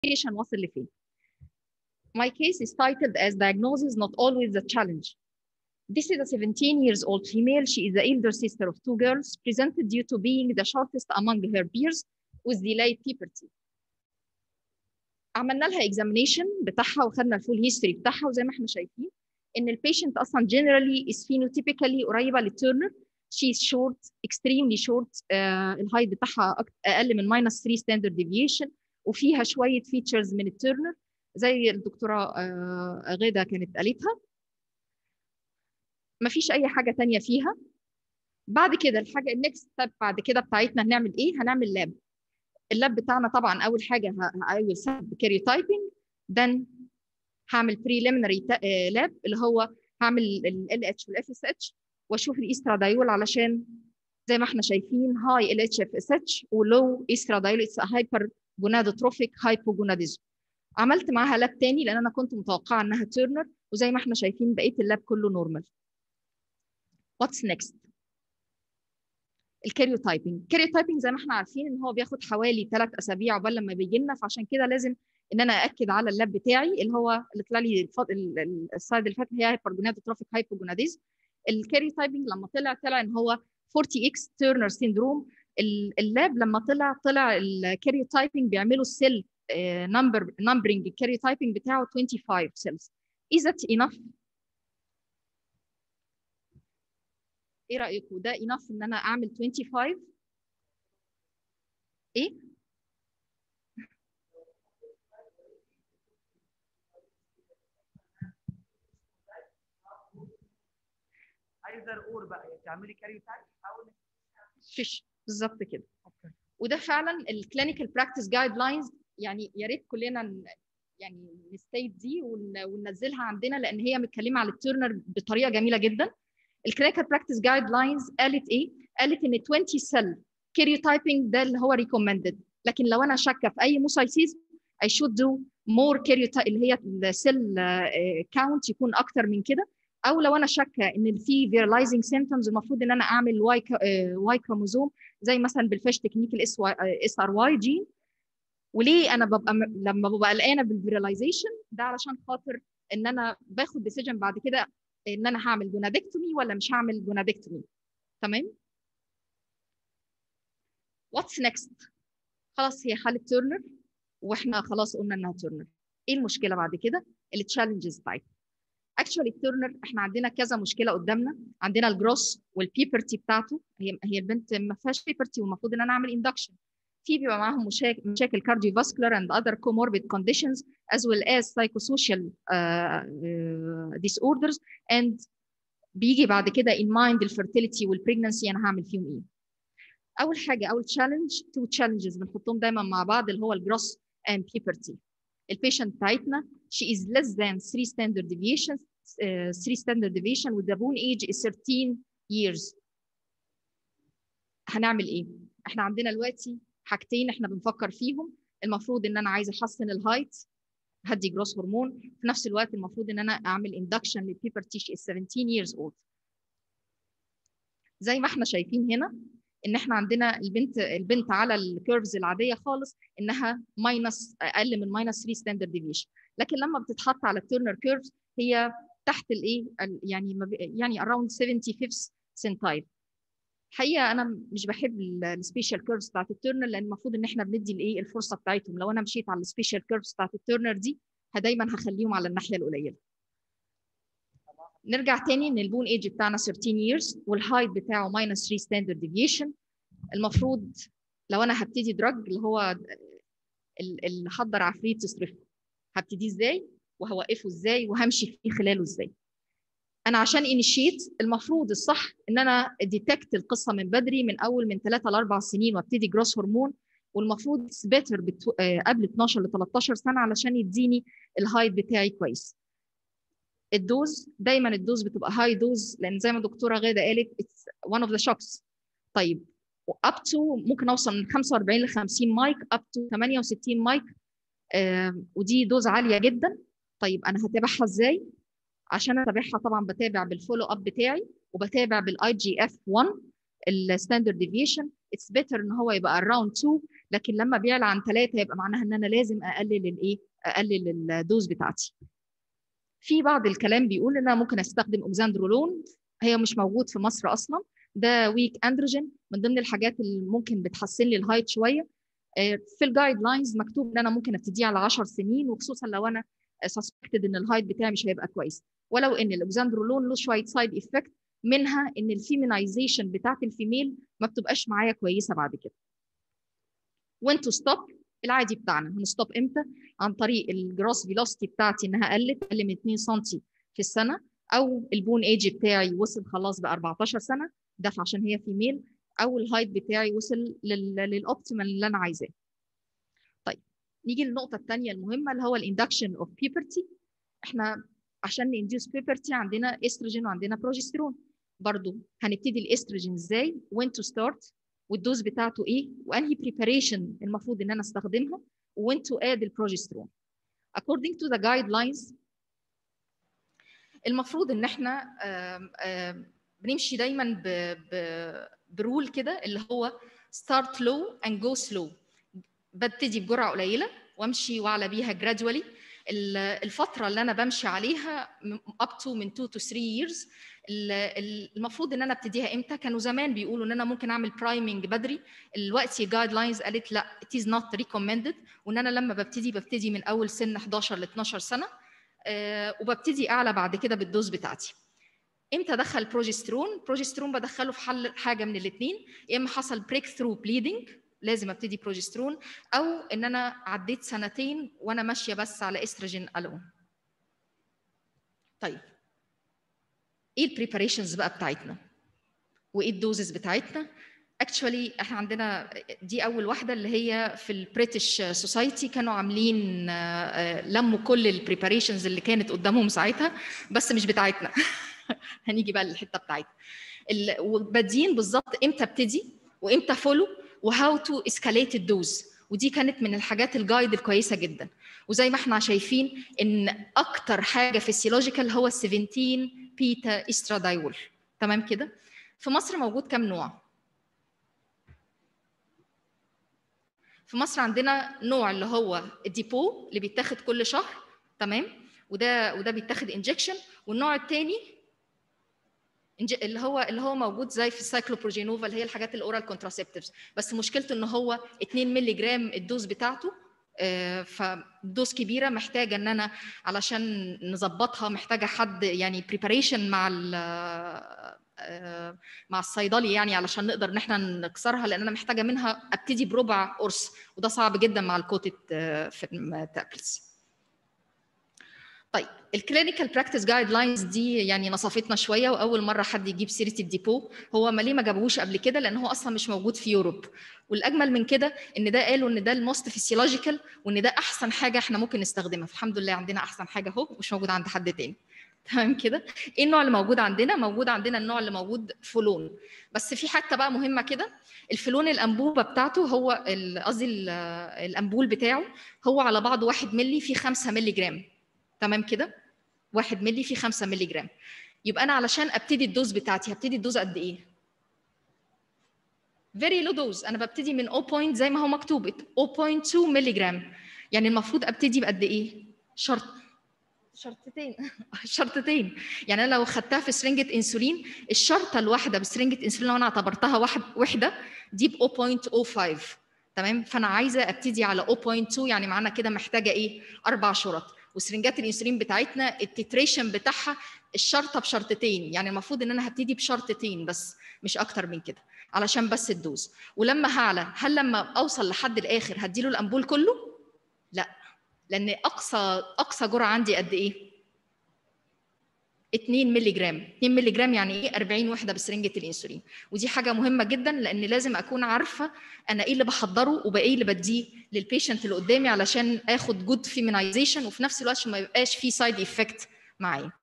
patient واصل لفين My case is titled as diagnosis not always the challenge. This is a 17 years old female. She is the elder sister of two girls, presented due to being the shortest among her peers with delayed puberty. عملنا لها examination بتاعها وخدنا الفول هيستوري بتاعها وزي ما احنا شايفين ان البيشنت اصلا generally is phenotypically قريبه للتيرنر she is short extremely short uh, الهايت بتاعها اقل من minus 3 standard deviation وفيها شويه features من التيرنر زي الدكتوره uh, غاده كانت قالتها مفيش اي حاجه تانية فيها بعد كده الحاجه النكست ستيب بعد كده بتاعتنا هنعمل ايه هنعمل لاب اللاب بتاعنا طبعا اول حاجه اول سب كاريوتايبنج then هعمل بريليمينري لاب اللي هو هعمل ال اتش والاف اس اتش واشوف الاسترادايول علشان زي ما احنا شايفين هاي ال اتش اف اس اتش ولو استرادايول اتس هايبر جونادوتروفيك هايبوجوناديزم عملت معاها لاب تاني لان انا كنت متوقعه انها تيرنر وزي ما احنا شايفين بقيه اللاب كله نورمال واتس نيكست الكاريوتايبنج الكاريوتايبنج زي ما احنا عارفين ان هو بياخد حوالي ثلاث اسابيع عقبال لما بيجي لنا فعشان كده لازم ان انا ااكد على اللاب بتاعي اللي هو اللي طلع لي السلايد اللي فات هي هايبرجونادوتروفيك هايبوجوناديزم الكاريوتايبنج لما طلع طلع ان هو 40 اكس تيرنر سيندروم اللاب لما طلع طلع الكاريوتايبنج بيعملوا السيل نمبر نمبرنج الكاريوتايبنج بتاعه 25 سيلز is that enough ايه رايكم ده enough ان انا اعمل 25 ايه ايذر اور بقى تعملي كاري تايب او فيش بالظبط كده وده فعلا الكلينيكال براكتس جايد لاينز يعني يا ريت كلنا يعني نستيت دي وننزلها عندنا لان هي متكلمه على التيرنر بطريقه جميله جدا الكلينيكال براكتس جايد لاينز قالت ايه؟ قالت ان 20 سيل كاريوتايبنج ده اللي هو ريكومندد لكن لو انا شاكه في اي موسايسيزم I should do more karyotype اللي هي السيل كاونت يكون اكتر من كده او لو انا شاكه ان في فيرلايزنج سيمبتومز المفروض ان انا اعمل واي واي كروموزوم زي مثلا بالفيش تكنيك الاس اس ار واي جين وليه انا ببقى لما ببقى قلقانه بالفيرلايزيشن ده علشان خاطر ان انا باخد ديسيجن بعد كده ان انا هعمل جونادكتومي ولا مش هعمل جونادكتومي تمام واتس نيكست خلاص هي حاله تيرنر واحنا خلاص قلنا انها تيرنر ايه المشكله بعد كده التشالنجز بتاعتها اكشوالي التيرنر احنا عندنا كذا مشكله قدامنا عندنا الجروس والبيبرتي بتاعته هي هي البنت ما فيهاش بيبرتي والمفروض ان انا اعمل اندكشن في بيبقى معاهم مشاكل مشاكل cardiovascular and other comorbid conditions as well as psychosocial uh, uh, disorders and بيجي بعد كده in mind الفيرتيليتي والبريجنسي انا هعمل فيهم ايه اول حاجه اول تشالنج تو تشالنجز بنحطهم دايما مع بعض اللي هو الجروس and puberty البيشنت بتاعتنا she is less than 3 standard deviations uh, 3 standard deviation with the bone age is 13 years هنعمل ايه احنا عندنا دلوقتي حاجتين احنا بنفكر فيهم المفروض ان انا عايزه احسن الهايت هدي جروس هرمون في نفس الوقت المفروض ان انا اعمل اندكشن للبيبرتي شي 17 years old زي ما احنا شايفين هنا ان احنا عندنا البنت البنت على الكيرفز العاديه خالص انها ماينس اقل من ماينس 3 ستاندرد ديفيشن لكن لما بتتحط على التيرنر كيرفز هي تحت الايه يعني يعني اراوند 75 سنتايل الحقيقه انا مش بحب السبيشال كيرفز بتاعت التيرنر لان المفروض ان احنا بندي الايه الفرصه بتاعتهم لو انا مشيت على السبيشال كيرفز بتاعت التيرنر دي دايما هخليهم على الناحيه القليله نرجع تاني ان البون ايج بتاعنا 13 years والهايت بتاعه minus 3 standard deviation المفروض لو انا هبتدي دراج اللي هو اللي حضر عفريت تصرفه هبتدي ازاي وهوقفه ازاي وهمشي فيه خلاله ازاي انا عشان انيشيت المفروض الصح ان انا ديتكت القصه من بدري من اول من 3 ل 4 سنين وابتدي جروس هرمون والمفروض بيتر بتو... قبل 12 ل 13 سنه علشان يديني الهايت بتاعي كويس الدوز دايما الدوز بتبقى هاي دوز لان زي ما الدكتوره غاده قالت اتس one اوف ذا شوكس طيب اب تو ممكن اوصل من 45 ل 50 مايك اب تو 68 مايك آه ودي دوز عاليه جدا طيب انا هتابعها ازاي عشان اتابعها طبعا بتابع بالفولو اب بتاعي وبتابع بالاي جي اف 1 الستاندرد ديفيشن اتس بيتر ان هو يبقى اراوند 2 لكن لما بيعلى عن ثلاثه يبقى معناها ان انا لازم اقلل الايه اقلل الدوز بتاعتي في بعض الكلام بيقول ان انا ممكن استخدم اوكزاندرولون هي مش موجود في مصر اصلا ده ويك اندروجين من ضمن الحاجات اللي ممكن بتحسن لي الهايت شويه في الجايد لاينز مكتوب ان انا ممكن ابتديه على 10 سنين وخصوصا لو انا سسبكتد ان الهايت بتاعي مش هيبقى كويس ولو ان الاوكزاندرولون له شويه سايد افكت منها ان الفيمينايزيشن بتاعت الفيميل ما بتبقاش معايا كويسه بعد كده وين تو ستوب العادي بتاعنا هنستوب امتى عن طريق الجراس فيلوسيتي بتاعتي انها قلت اقل من 2 سم في السنه او البون ايج بتاعي وصل خلاص ب 14 سنه ده عشان هي فيميل او الهايت بتاعي وصل للاوبتيمال اللي انا عايزاه طيب نيجي للنقطه الثانيه المهمه اللي هو الاندكشن اوف بيبرتي احنا عشان نديوس بيبرتي عندنا استروجين وعندنا بروجسترون برضو هنبتدي الاستروجين ازاي وين تو ستارت والدوز بتاعته ايه وانهي بريباريشن المفروض ان انا استخدمها وين تو اد البروجسترون according to the guidelines المفروض ان احنا آم آم بنمشي دايما ب ب برول كده اللي هو start low and go slow ببتدي بجرعه قليله وامشي واعلى بيها gradually الفتره اللي انا بمشي عليها up to من 2 to 3 years المفروض ان انا ابتديها امتى كانوا زمان بيقولوا ان انا ممكن اعمل برايمنج بدري دلوقتي جايد لاينز قالت لا it is not recommended وان انا لما ببتدي ببتدي من اول سن 11 ل 12 سنه أه وببتدي اعلى بعد كده بالدوز بتاعتي امتى ادخل بروجسترون بروجسترون بدخله في حل حاجه من الاثنين يا اما حصل بريك ثرو بليدنج لازم ابتدي بروجسترون او ان انا عديت سنتين وانا ماشيه بس على استروجين الون طيب ايه البريباريشنز بقى بتاعتنا وايه الدوزز بتاعتنا اكشولي احنا عندنا دي اول واحده اللي هي في البريتش سوسايتي كانوا عاملين لموا كل البريباريشنز اللي كانت قدامهم ساعتها بس مش بتاعتنا هنيجي بقى للحته بتاعتنا وبادين بالظبط امتى ابتدي وامتى فولو وهاو تو اسكاليت الدوز ودي كانت من الحاجات الجايد الكويسه جدا وزي ما احنا شايفين ان اكتر حاجه فيسيولوجيكال هو ال 17 بيتا استرادايول تمام كده في مصر موجود كام نوع في مصر عندنا نوع اللي هو الديبو اللي بيتاخد كل شهر تمام وده وده بيتاخد انجكشن والنوع الثاني اللي هو اللي هو موجود زي في السايكلوبروجينوفا اللي هي الحاجات الاورال كونتراسبتيفز بس مشكلته ان هو 2 مللي جرام الدوز بتاعته فدوز كبيره محتاجه ان انا علشان نظبطها محتاجه حد يعني بريباريشن مع مع الصيدلي يعني علشان نقدر ان احنا نكسرها لان انا محتاجه منها ابتدي بربع قرص وده صعب جدا مع الكوتد في التابلتس طيب الكلينيكال براكتس جايد لاينز دي يعني نصفتنا شويه واول مره حد يجيب سيره الديبو هو ما ليه ما جابوهوش قبل كده لان هو اصلا مش موجود في يوروب والاجمل من كده ان ده قالوا ان ده الموست فيسيولوجيكال وان ده احسن حاجه احنا ممكن نستخدمها فالحمد لله عندنا احسن حاجه اهو مش موجود عند حد تاني تمام كده ايه النوع اللي موجود عندنا موجود عندنا النوع اللي موجود فلون بس في حته بقى مهمه كده الفلون الانبوبه بتاعته هو قصدي الانبول بتاعه هو على بعضه 1 مللي فيه 5 مللي جرام تمام كده 1 مللي فيه 5 مللي جرام يبقى انا علشان ابتدي الدوز بتاعتي هبتدي الدوز قد ايه فيري لو دوز انا ببتدي من 0. زي ما هو مكتوب 0.2 مللي جرام يعني المفروض ابتدي بقد ايه شرط شرطتين شرطتين يعني انا لو خدتها في سرنجه انسولين الشرطه الواحده بسرنجه انسولين لو انا اعتبرتها واحد وحده دي ب 0.05 تمام فانا عايزه ابتدي على 0.2 يعني معانا كده محتاجه ايه اربع شرط وسرنجات الانسولين بتاعتنا التتريشن بتاعها الشرطه بشرطتين يعني المفروض ان انا هبتدي بشرطتين بس مش اكتر من كده علشان بس الدوز ولما هعلى هل لما اوصل لحد الاخر هديله الامبول كله لا لان اقصى اقصى جرعه عندي قد ايه 2 مللي جرام 2 مللي جرام يعني ايه 40 وحده بسرنجه الانسولين ودي حاجه مهمه جدا لان لازم اكون عارفه انا ايه اللي بحضره وبايه اللي بديه للبيشنت اللي قدامي علشان اخد جود فيمينايزيشن وفي نفس الوقت ما يبقاش في سايد افكت معايا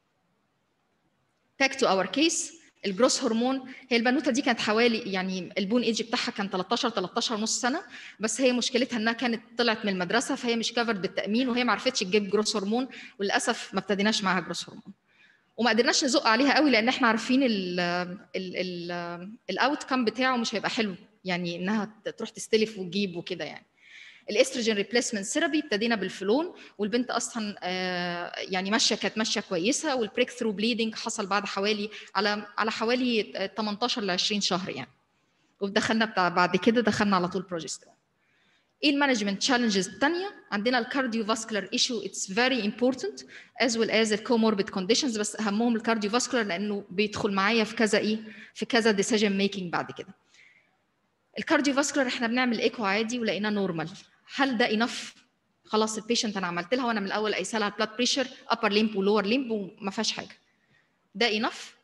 باك تو اور كيس الجروس هرمون هي البنوته دي كانت حوالي يعني البون ايج بتاعها كان 13 13 ونص سنه بس هي مشكلتها انها كانت طلعت من المدرسه فهي مش كفرد بالتامين وهي ما عرفتش تجيب جروس هرمون وللاسف ما ابتديناش معاها جروس هرمون وما قدرناش نزق عليها قوي لان احنا عارفين الاوت كام بتاعه مش هيبقى حلو يعني انها تروح تستلف وتجيب وكده يعني الاستروجين ريبليسمنت ثيرابي ابتدينا بالفلون والبنت اصلا آه، يعني ماشيه كانت ماشيه كويسه والبريك ثرو بليدنج حصل بعد حوالي على على حوالي 18 ل 20 شهر يعني ودخلنا بتاع بعد كده دخلنا على طول بروجسترون ايه المانجمنت تشالنجز الثانيه عندنا الكارديو فاسكولار ايشو اتس فيري امبورتنت از ويل از الكوموربيد كونديشنز بس اهمهم الكارديو فاسكولار لانه بيدخل معايا في كذا ايه في كذا ديسيجن ميكنج بعد كده الكارديو فاسكولار احنا بنعمل ايكو عادي ولقيناه نورمال هل ده انف خلاص البيشنت انا عملت لها وانا من الاول قايسه لها البلاد بريشر ابر ليمب ولور ليمب وما فيهاش حاجه ده انف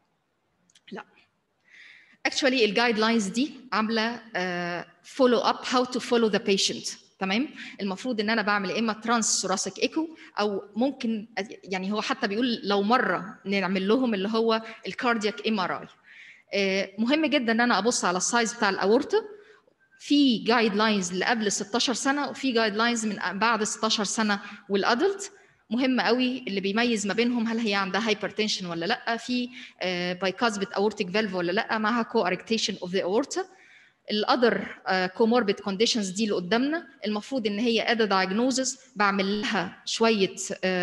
لا اكشولي الجايد لاينز دي عامله فولو اب هاو تو فولو ذا بيشنت تمام المفروض ان انا بعمل يا اما ترانس ثوراسيك ايكو او ممكن يعني هو حتى بيقول لو مره نعمل لهم اللي هو الكاردياك ام ار اي مهم جدا ان انا ابص على السايز بتاع الاورطه في جايد لاينز اللي قبل 16 سنه وفي جايد لاينز من بعد 16 سنه والادلت مهم قوي اللي بيميز ما بينهم هل هي عندها هايبرتنشن ولا لا في بايكاسبت اورتيك فالف ولا لا معاها كو اركتيشن اوف ذا اورتا الاذر كوموربيد كونديشنز دي اللي قدامنا المفروض ان هي ادى دايجنوزز بعمل لها شويه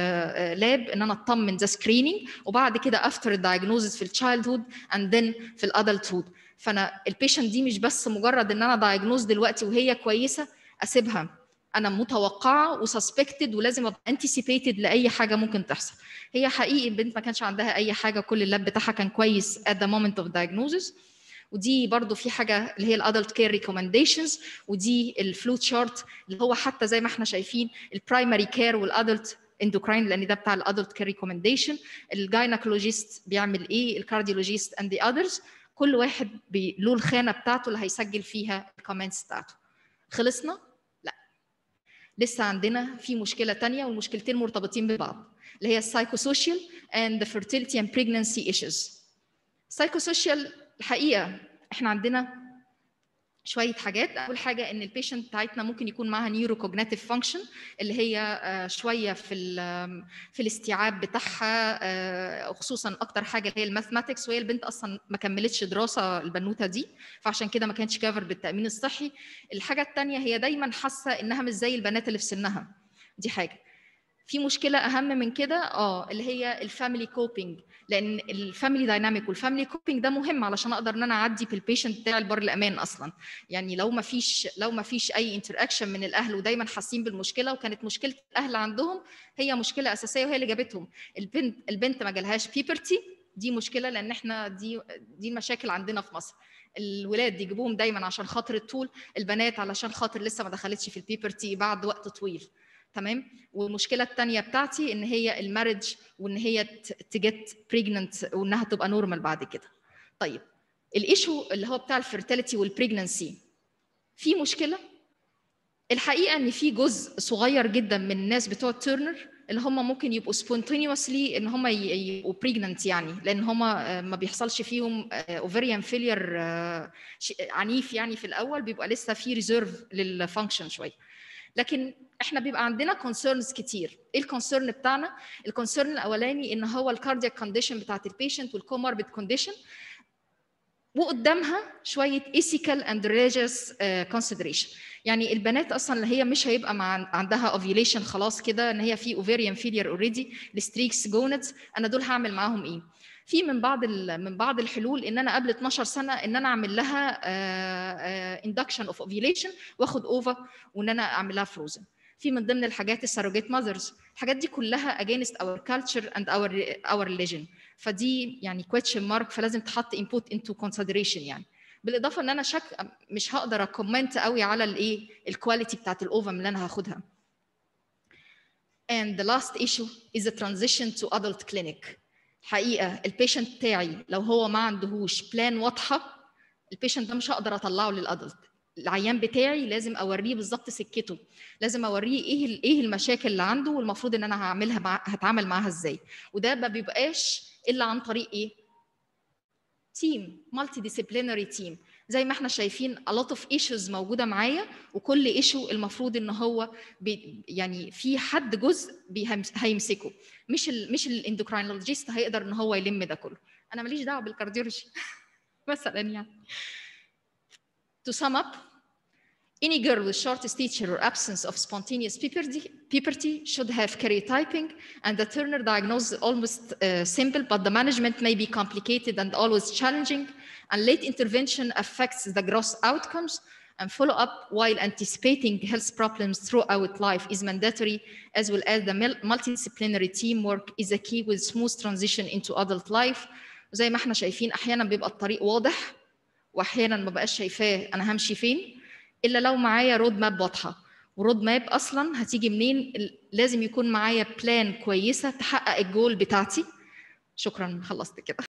لاب ان انا اطمن ذا سكريننج وبعد كده افتر الدايجنوزز في التشايلد هود اند ذن في الادلت هود فانا البيشنت دي مش بس مجرد ان انا دايجنوز دلوقتي وهي كويسه اسيبها انا متوقعه وسسبكتد ولازم ابقى انتسيبيتد لاي حاجه ممكن تحصل هي حقيقي البنت ما كانش عندها اي حاجه كل اللاب بتاعها كان كويس at the moment of diagnosis ودي برضو في حاجه اللي هي الادلت كير ريكومنديشنز ودي الفلو تشارت اللي هو حتى زي ما احنا شايفين البرايمري كير والادلت اندوكراين لان ده بتاع الادلت كير ريكومنديشن الجاينكولوجيست بيعمل ايه الكارديولوجيست اند ذا اذرز كل واحد له الخانه بتاعته اللي هيسجل فيها الكومنتس بتاعته خلصنا لا لسه عندنا في مشكله تانية والمشكلتين مرتبطين ببعض اللي هي السايكوسوشيال and the fertility and pregnancy issues سايكوسوشيال الحقيقه احنا عندنا شويه حاجات اول حاجه ان البيشنت بتاعتنا ممكن يكون معاها نيورو كوجنيتيف فانكشن اللي هي شويه في في الاستيعاب بتاعها خصوصا اكتر حاجه اللي هي الماثماتكس وهي البنت اصلا ما كملتش دراسه البنوته دي فعشان كده ما كانتش كافر بالتامين الصحي الحاجه الثانيه هي دايما حاسه انها مش زي البنات اللي في سنها دي حاجه في مشكله اهم من كده اه اللي هي الفاميلي كوبينج لان الفاميلي دايناميك والفاميلي كوبينج ده مهم علشان اقدر ان انا اعدي في البيشنت بتاع البر الامان اصلا يعني لو ما فيش لو ما فيش اي انتراكشن من الاهل ودايما حاسين بالمشكله وكانت مشكله الاهل عندهم هي مشكله اساسيه وهي اللي جابتهم البنت البنت ما جالهاش بيبرتي دي مشكله لان احنا دي دي المشاكل عندنا في مصر الولاد يجيبوهم دايما عشان خاطر الطول البنات علشان خاطر لسه ما دخلتش في البيبرتي بعد وقت طويل تمام والمشكله الثانيه بتاعتي ان هي المارج وان هي تجت بريجننت وانها تبقى نورمال بعد كده طيب الايشو اللي هو بتاع الفيرتيليتي والبريجننسي في مشكله الحقيقه ان في جزء صغير جدا من الناس بتوع تيرنر اللي هم ممكن يبقوا سبونتينيوسلي ان هم يبقوا بريجننت يعني لان هم ما بيحصلش فيهم اوفريان فيلير عنيف يعني في الاول بيبقى لسه في ريزيرف للفانكشن شويه لكن احنا بيبقى عندنا كونسيرنز كتير ايه الكونسيرن بتاعنا الكونسيرن الاولاني ان هو الكاردياك كونديشن بتاعت البيشنت والكوموربيد كونديشن وقدامها شويه ايثيكال اند ريليجيوس كونسيدريشن يعني البنات اصلا اللي هي مش هيبقى مع عندها اوفيوليشن خلاص كده ان هي في اوفيريان فيلير اوريدي الستريكس جونتس انا دول هعمل معاهم ايه في من بعض من بعض الحلول ان انا قبل 12 سنه ان انا اعمل لها اندكشن اوف اوفيوليشن واخد اوفا وان انا اعمل لها فروزن في من ضمن الحاجات الساروجيت ماذرز الحاجات دي كلها اجينست اور كلتشر اند اور اور ريليجن فدي يعني كويشن مارك فلازم تحط انبوت انتو كونسيدريشن يعني بالاضافه ان انا شك مش هقدر اكومنت قوي على الايه الكواليتي بتاعت الاوفم اللي انا هاخدها and the last issue is the transition to adult clinic حقيقه البيشنت بتاعي لو هو ما عندهوش بلان واضحه البيشنت ده مش هقدر اطلعه للادلت العيان بتاعي لازم اوريه بالظبط سكته لازم اوريه ايه ايه المشاكل اللي عنده والمفروض ان انا هعملها مع هتعامل معاها ازاي وده ما بيبقاش الا عن طريق ايه تيم مالتي ديسيبلينري تيم زي ما احنا شايفين a lot of issues موجوده معايا وكل ايشو المفروض ان هو بي يعني في حد جزء هيمسكه مش ال مش الاندوكراينولوجيست هيقدر ان هو يلم ده كله انا ماليش دعوه بالكارديولوجي مثلا يعني to To sum up, any girl with short stature or absence of spontaneous puberty, puberty should have karyotyping, and the Turner diagnosis is almost uh, simple, but the management may be complicated and always challenging, and late intervention affects the gross outcomes, and follow-up while anticipating health problems throughout life is mandatory, as well as the multidisciplinary teamwork is a key with smooth transition into adult life. وزي ما احنا شايفين احيانا بيبقى الطريق واضح واحيانا ما بقاش شايفاه انا همشي فين الا لو معايا رود ماب واضحه ورود ماب اصلا هتيجي منين لازم يكون معايا بلان كويسه تحقق الجول بتاعتي شكرا خلصت كده